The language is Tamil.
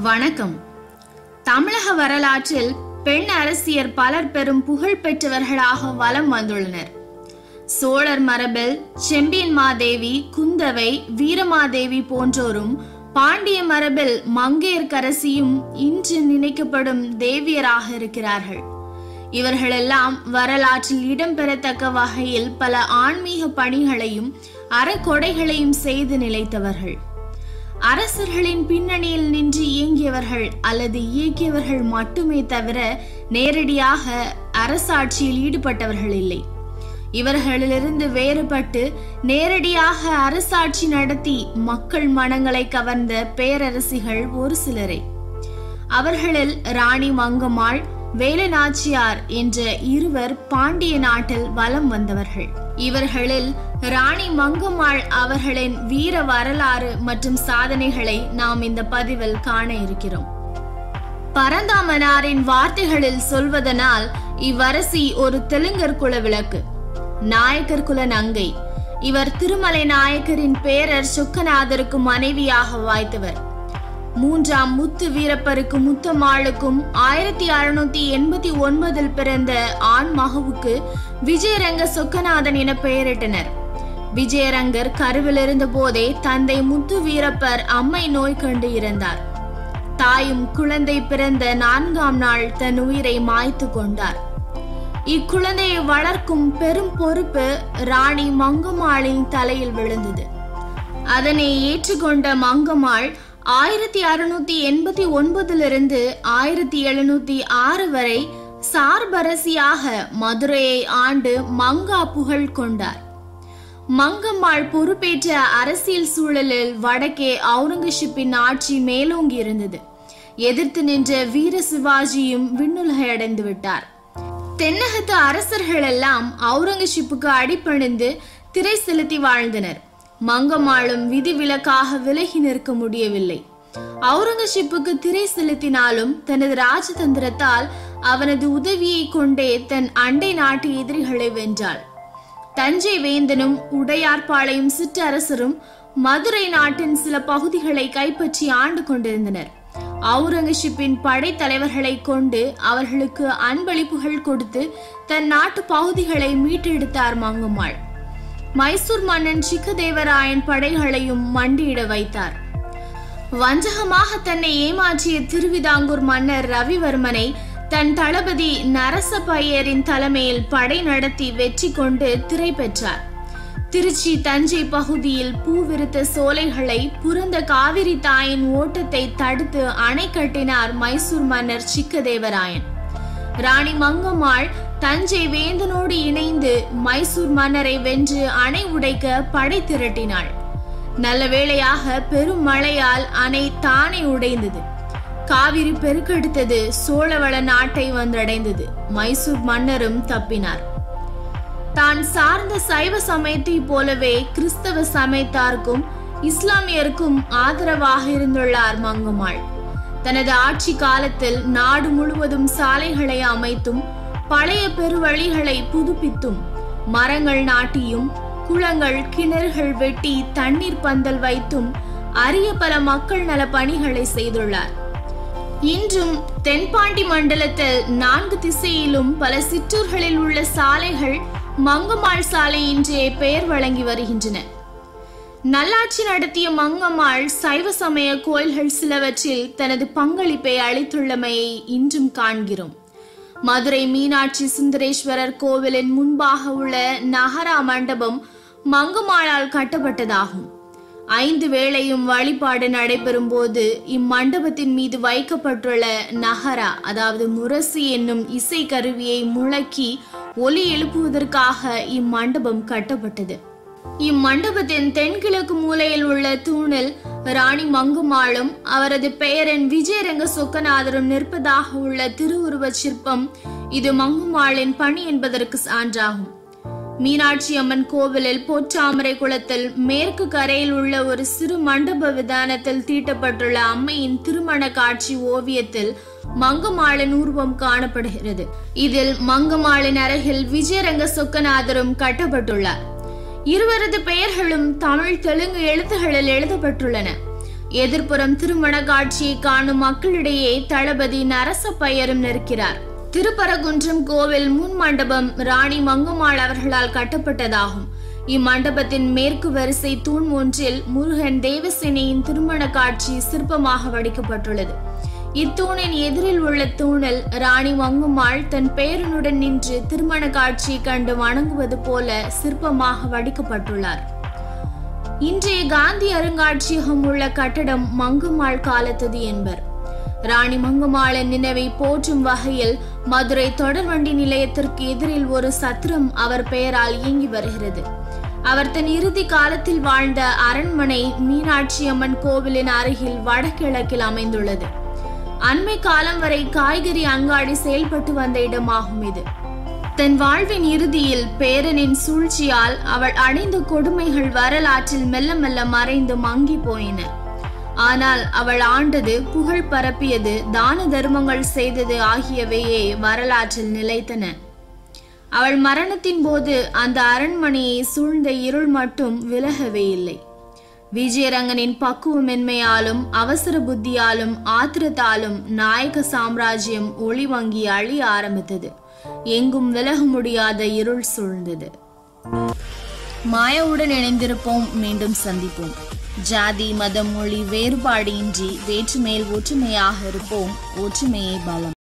வணக்கம் தமிழக வரலாற்றில் பெண் அரசியர் பலர் பெரும் புகழ் பெற்றவர்களாக வலம் வந்துள்ளனர் சோழர் மரபில் செம்பியன் மாதேவி குந்தவை வீரமாதேவி போன்றோரும் பாண்டிய மரபில் மங்கையர்க்கரசியும் இன்று நினைக்கப்படும் தேவியராக இருக்கிறார்கள் இவர்களெல்லாம் வரலாற்றில் இடம்பெறத்தக்க வகையில் பல ஆன்மீக பணிகளையும் அறக்கொடைகளையும் செய்து நிலைத்தவர்கள் அரசர்களின் பின்னணியில் நின்று இயங்கியவர்கள் அல்லது இயக்கியவர்கள் மட்டுமே தவிர நேரடியாக அரசாட்சியில் ஈடுபட்டவர்கள் இல்லை இவர்களிலிருந்து வேறுபட்டு நேரடியாக அரசாட்சி நடத்தி மக்கள் மனங்களை கவர்ந்த பேரரசிகள் ஒரு சிலரே அவர்களில் ராணி மங்கம்மாள் வேலநாச்சியார் என்ற இருவர் பாண்டிய நாட்டில் வலம் வந்தவர்கள் இவர்களில் ராணி மங்கம்மாள் அவர்களின் வீர வரலாறு மற்றும் சாதனைகளை நாம் இந்த பதிவில் காண இருக்கிறோம் பரந்தாமனாரின் வார்த்தைகளில் சொல்வதனால் இவ்வரசி ஒரு தெலுங்கர் குல விளக்கு நாயக்கர் குல நங்கை இவர் திருமலை நாயக்கரின் பேரர் சொக்கநாதருக்கு மனைவியாக வாய்த்தவர் மூன்றாம் முத்து வீரப்பருக்கு முத்தம்மாளுக்கும் ஆயிரத்தி அறுநூத்தி எண்பத்தி ஒன்பதில் பிறந்த ஆண் மகவுக்கு விஜயரங்க சொக்கநாதன் என பெயரிட்டனர் விஜயரங்கர் கருவில் இருந்த போதே தந்தை முத்து வீரப்பர் அம்மை நோய் கண்டு இறந்தார் தாயும் குழந்தை பிறந்த நான்காம் நாள் தன் உயிரை மாய்த்து கொண்டார் இக்குழந்தையை வளர்க்கும் பெரும் பொறுப்பு ராணி மங்கம்மாளின் தலையில் விழுந்தது அதனை ஏற்றுக்கொண்ட மங்கம்மாள் ஆயிரத்தி அறுநூத்தி எண்பத்தி ஒன்பதிலிருந்து ஆயிரத்தி எழுநூத்தி ஆறு வரை சார்பரசியாக மதுரையை ஆண்டு மங்கா புகழ் கொண்டார் மங்கம்மாள் பொறுப்பேற்ற அரசியல் சூழலில் வடக்கே அவுரங்கசீப்பின் ஆட்சி மேலோங்கி இருந்தது எதிர்த்து நின்ற வீர சிவாஜியும் விண்ணுலகை அடைந்து விட்டார் தென்னகத்து அரசர்கள் எல்லாம் அவுரங்கசீப்புக்கு அடிபணிந்து திரை செலுத்தி வாழ்ந்தனர் மங்கம்மாளும் விதிவிலக்காக விலகி நிற்க முடியவில்லை அவுரங்கசீப்புக்கு திரை செலுத்தினாலும் தனது ராஜதந்திரத்தால் அவனது உதவியை கொண்டே தன் அண்டை நாட்டு எதிரிகளை வென்றாள் தஞ்சை வேந்தனும் உடையார்பாளையம் சிற்றரசரும் மதுரை நாட்டின் சில பகுதிகளை கைப்பற்றி ஆண்டு கொண்டிருந்தனர் அவுரங்கசீப்பின் படைத்தலைவர்களை கொண்டு அவர்களுக்கு அன்பளிப்புகள் கொடுத்து தன் நாட்டு பகுதிகளை மீட்டெடுத்தார் மங்கம்மாள் மைசூர் மன்னன் சிக்கதேவராயன் படைகளையும் மண்டியிட வைத்தார் வஞ்சகமாக தன்னை ஏமாற்றிய திருவிதாங்கூர் மன்னர் ரவிவர்மனை தன் தளபதி நரச பையரின் தலைமையில் படை நடத்தி வெற்றி கொண்டு திரை பெற்றார் திருச்சி தஞ்சை பகுதியில் பூவிருத்த சோலைகளை புரந்த காவிரி தாயின் ஓட்டத்தை தடுத்து அணை கட்டினார் மைசூர் மன்னர் சிக்கதேவராயன் ராணி மங்கம்மாள் தஞ்சை வேந்தனோடு இணைந்து மைசூர் மன்னரை வென்று அணை உடைக்க படை திரட்டினாள் நல்ல வேளையாக பெரும் மழையால் அணை தானே உடைந்தது காவிரி பெருக்கெடுத்தது சோழவள நாட்டை வந்தடைந்தது மைசூர் மன்னரும் தப்பினார் தான் சார்ந்த சைவ சமயத்தை போலவே கிறிஸ்தவ சமயத்தாருக்கும் இஸ்லாமியருக்கும் ஆதரவாக இருந்துள்ளார் மங்கம்மாள் தனது ஆட்சி காலத்தில் நாடு முழுவதும் சாலைகளை அமைத்தும் பழைய பெருவழிகளை புதுப்பித்தும் மரங்கள் நாட்டியும் குளங்கள் கிணறுகள் வெட்டி தண்ணீர் பந்தல் வைத்தும் அரிய பல மக்கள் நல பணிகளை செய்துள்ளார் இன்றும் தென்பாண்டி மண்டலத்தில் நான்கு திசையிலும் பல சிற்றூர்களில் உள்ள சாலைகள் மங்கம்மாள் சாலை என்றே பெயர் வழங்கி வருகின்றன நல்லாட்சி நடத்திய மங்கம்மாள் சைவ சமய கோயில்கள் சிலவற்றில் தனது பங்களிப்பை அளித்துள்ளமையை இன்றும் காண்கிறோம் மதுரை மீனாட்சி சுந்தரேஸ்வரர் கோவிலின் முன்பாக உள்ள நகரா மண்டபம் மங்கம்மாளால் கட்டப்பட்டதாகும் ஐந்து வேளையும் வழிபாடு நடைபெறும் போது இம்மண்டபத்தின் மீது வைக்கப்பட்டுள்ள நகரா அதாவது முரசு என்னும் இசை கருவியை முழக்கி ஒலி எழுப்புவதற்காக இம்மண்டபம் கட்டப்பட்டது இம்மண்டபத்தின் தென்கிழக்கு மூலையில் உள்ள தூணில் ராணி மங்குமாளும் அவரது பெயரின் விஜயரங்க சொக்கநாதரும் நிற்பதாக உள்ள திருவுருவச் சிற்பம் இது மங்குமாளின் பணி என்பதற்கு சான்றாகும் மீனாட்சி அம்மன் கோவிலில் பொற்றாமரை குளத்தில் மேற்கு கரையில் உள்ள ஒரு சிறு மண்டப விதானத்தில் தீட்டப்பட்டுள்ள அம்மையின் திருமண காட்சி ஓவியத்தில் மங்கம்மாளின் உருவம் காணப்படுகிறது இதில் மங்கம்மாளின் அருகில் விஜயரங்க சொக்கநாதரும் கட்டப்பட்டுள்ளார் இருவரது பெயர்களும் தமிழ் தெலுங்கு எழுத்துகளில் எழுதப்பட்டுள்ளன எதிர்ப்புறம் திருமண காட்சியை காணும் மக்களிடையே தளபதி நரச பெயரும் நிற்கிறார் திருப்பரங்குன்றம் கோவில் முன் மண்டபம் ராணி மங்குமாள் அவர்களால் கட்டப்பட்டதாகும் இம்மண்டபத்தின் மேற்கு வரிசை தூண் ஒன்றில் முருகன் தேவசேனையின் திருமண காட்சி சிற்பமாக வடிக்கப்பட்டுள்ளது இத்தூணின் எதிரில் உள்ள தூணில் ராணி மங்குமாள் தன் பேரனுடன் நின்று திருமண காட்சியை கண்டு வணங்குவது போல சிற்பமாக வடிக்கப்பட்டுள்ளார் இன்றைய காந்தி அருங்காட்சியகம் உள்ள கட்டடம் மங்குமாள் காலத்தது என்பர் ராணி மங்குமாளின் நினைவை போற்றும் வகையில் மதுரை தொடர்வண்டி நிலையத்திற்கு எதிரில் ஒரு சத்திரம் அவர் பெயரால் இயங்கி வருகிறது அவர் தன் இறுதி காலத்தில் வாழ்ந்த அரண்மனை மீனாட்சி அம்மன் கோவிலின் அருகில் வடகிழக்கில் அமைந்துள்ளது அண்மை காலம் வரை காய்கறி அங்காடி செயல்பட்டு வந்த இடமாகும் இது தன் வாழ்வின் இறுதியில் பேரனின் சூழ்ச்சியால் அவள் அடைந்த கொடுமைகள் வரலாற்றில் மெல்ல மெல்ல மறைந்து மங்கி போயின ஆனால் அவள் ஆண்டது புகழ் பரப்பியது தான தர்மங்கள் செய்தது ஆகியவையே வரலாற்றில் நிலைத்தன அவள் மரணத்தின் போது அந்த அரண்மனையை சூழ்ந்த இருள் மட்டும் விலகவே இல்லை விஜயரங்கனின் பக்குவமென்மையாலும் அவசர புத்தியாலும் ஆத்திரத்தாலும் நாயக சாம்ராஜ்யம் ஒளிவங்கி அழிய ஆரம்பித்தது எங்கும் விலக முடியாத இருள் சூழ்ந்தது மாயாவுடன் இணைந்திருப்போம் மீண்டும் சந்திப்போம் ஜாதி மதம் மொழி வேறுபாடு இன்றி வேற்றுமையில் ஒற்றுமையாக இருப்போம் ஒற்றுமையே பலம்